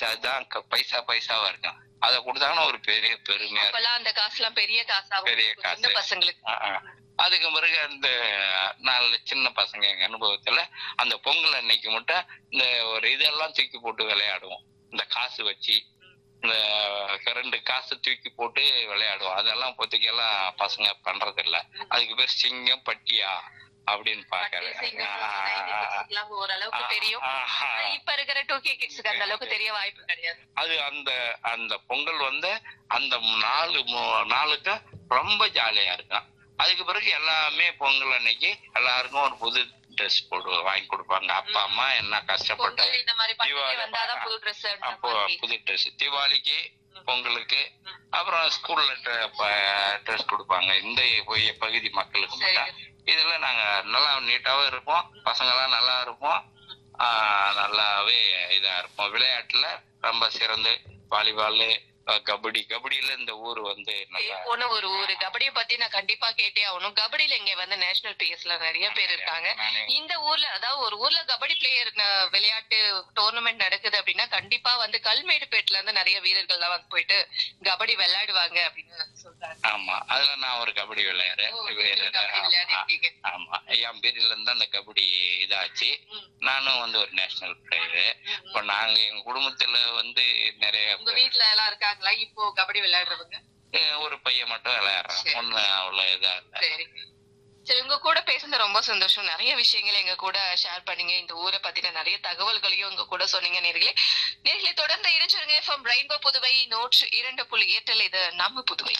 பைசா தான் க- பைசா பைசாவா இருக்கும் அதை கொடுத்தாங்கன்னா ஒரு பெரிய பெருமையா இருக்கும் அப்பெல்லாம் அந்த காசுலாம் பெரிய காசாவும் பெரிய இருக்கும். சின்ன காசு. பசங்களுக்கு ஆ, ஆ. அதுக்கு பிறகு அந்த நாலு சின்ன பசங்க எங்க அனுபவத்துல அந்த பொங்கல் அன்னைக்கு மட்டும் இந்த ஒரு இதெல்லாம் தூக்கி போட்டு விளையாடுவோம் இந்த காசு வச்சு இந்த ரெண்டு காசு தூக்கி போட்டு விளையாடுவோம் அதெல்லாம் இப்போதைக்கு எல்லாம் பசங்க பண்றது இல்ல அதுக்கு பேர் சிங்கம் பட்டியா அப்படின்னு பாக்காது பட்டி சிங்கம், 90s கிட்ஸ்க்குலாம் ஓரளவுக்கு தெரியும் இப்ப இருக்கிற டூ கே கிட்ஸுக்கு அந்த அளவுக்கு தெரிய வாய்ப்பு கிடையாது அது அந்த அந்த பொங்கல் வந்து அந்த நாலு மு- நாளுக்கு ரொம்ப ஜாலியா இருக்கும் அதுக்கு பிறகு எல்லாமே பொங்கல் அன்னைக்கு எல்லாருக்கும் ஒரு புது ட்ரெஸ் போடு வாங்கி கொடுப்பாங்க அப்பா அம்மா என்ன கஷ்டப்பட்டு பொங்கல் இந்த மாதிரி பண்டிகை தீபாவளி வந்தாதான் புது ட்ரெஸ் அப்போ புது ட்ரெஸ் தீபாவளிக்கு பொங்கலுக்கு அப்புறம் ஸ்கூல்ல ட்ரெஸ் கொடுப்பாங்க இந்த போய் பகுதி மக்களுக்கு மட்டும் இதுல நாங்க நல்லா நீட்டாவும் இருப்போம் பசங்க எல்லாம் நல்லா இருப்போம் ஆஹ் நல்லாவே இதா இருப்போம் விளையாட்டுல ரொம்ப சிறந்து வாலிபால் கபடி கபடியில இந்த ஊர் வந்து நல்லா போன ஒரு ஊரு கபடியை பத்தி நான் கண்டிப்பா கேட்டே ஆகணும் கபடியில இங்க வந்து நேஷனல் பிளேயர்ஸ்ல நிறைய பேர் இருக்காங்க நானே இந்த ஊர்ல அதாவது ஒரு ஊர்ல கபடி பிளேயர் விளையாட்டு டோர்னமெண்ட் நடக்குது அப்படின்னா கண்டிப்பா வந்து கல்மேடுபேட்ல இருந்து நிறைய வீரர்கள் எல்லாம் வந்து போயிட்டு கபடி விளையாடுவாங்க அப்படின்னு சொல்றாங்க ஆமா அதுல நான் ஒரு கபடி விளையாடு ஓ, நீங்களும் கபடி விளையாடிருக்கீங்க. ஆமா என் பேர்ல இருந்து அந்த கபடி இதாச்சு ம். நானும் வந்து ஒரு நேஷனல் பிளேயரு இப்ப நாங்க எங்க குடும்பத்துல வந்து நிறைய உங்க வீட்ல எல்லாம் இருக்காங்களா இப்போ கபடி விளையாடுறவங்க அஹ் ஒரு பையன் மட்டும் விளையாடுறான் சரி. ஒண்ணு அவ்வளவு இதா இல்ல சரி சரி உங்க கூட பேசுனது ரொம்ப சந்தோஷம் நிறைய விஷயங்களை எங்க கூட ஷேர் பண்ணீங்க இந்த ஊரை பத்தின நிறைய தகவல்களையும் உங்க கூட சொன்னீங்க நேர்களே நேர்களை தொடர்ந்து இணைச்சிருங்க எஃப்எம் ரெயின்போ புதுவை நூற்று இரண்டு புள்ளி ஏற்றல் இது நம்ம புதுவை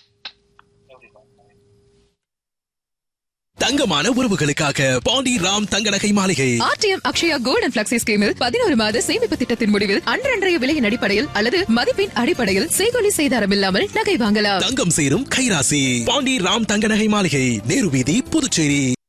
தங்கமான உறவுகளுக்காக பாண்டி ராம் தங்க நகை மாளிகை RTM Akshaya gold and flexi ஸ்கீமில் பதினோரு மாத சேமிப்பு திட்டத்தின் முடிவில் அன்றன்றைய விலையின் அடிப்படையில் அல்லது மதிப்பின் அடிப்படையில் செய்கொலி செய்தாரம் இல்லாமல் நகை வாங்கலாம் தங்கம் சேரும் கைராசி பாண்டி ராம் தங்க நகை மாளிகை நேரு வீதி புதுச்சேரி